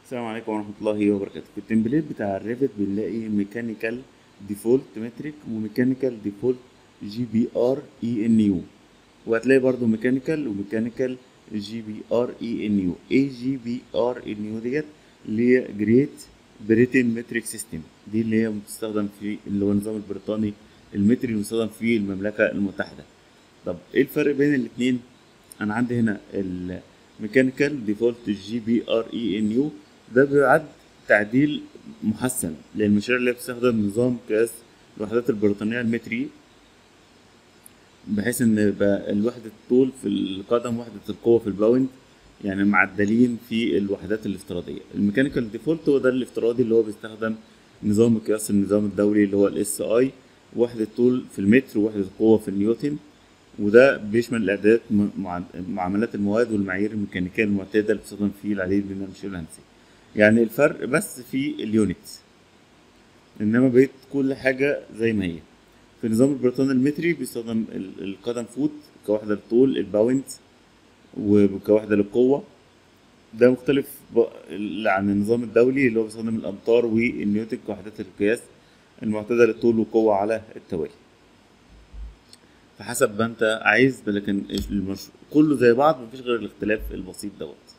السلام عليكم ورحمة الله وبركاته في التمبليت بتاع الريفت بنلاقي ميكانيكال ديفولت متريك وميكانيكال ديفولت جي بي ار اي ان يو وهتلاقي برضو ميكانيكال وميكانيكال جي بي ار اي ان يو اي جي بي ار ان يو ديت اللي هي جريت بريتن متريك سيستم دي اللي هي بتستخدم في اللي هو النظام البريطاني المتري المستخدم في المملكة المتحدة طب ايه الفرق بين الاتنين انا عندي هنا الميكانيكال ديفولت جي بي ار اي ان يو ده بيعد تعديل محسن للمشاريع اللي بتستخدم نظام قياس الوحدات البريطانية المتري بحيث ان يبقى الوحدة الطول في القدم وحدة القوة في الباوند يعني معدلين في الوحدات الافتراضية الميكانيكال ديفولت هو ده الافتراضي اللي هو بيستخدم نظام قياس النظام الدولي اللي هو الاس اي وحدة طول في المتر ووحدة قوة في النيوتن وده بيشمل الاعدادات مع- معاملات المواد والمعايير الميكانيكيه المعتاده اللي بتستخدم في العديد من المشاريع الهندسيه يعني الفرق بس في اليونت انما بقيت كل حاجه زي ما هي في النظام البريطاني المتري بيستخدم ال- القدم فوت كوحده للطول الباوند وكوحده للقوه ده مختلف ب- عن النظام الدولي اللي هو بيستخدم الامتار والنيوتن كوحدات القياس المعتاده للطول والقوه على التوالي فحسب ما انت عايز لكن المش... كله زي بعض مفيش غير الاختلاف البسيط دوت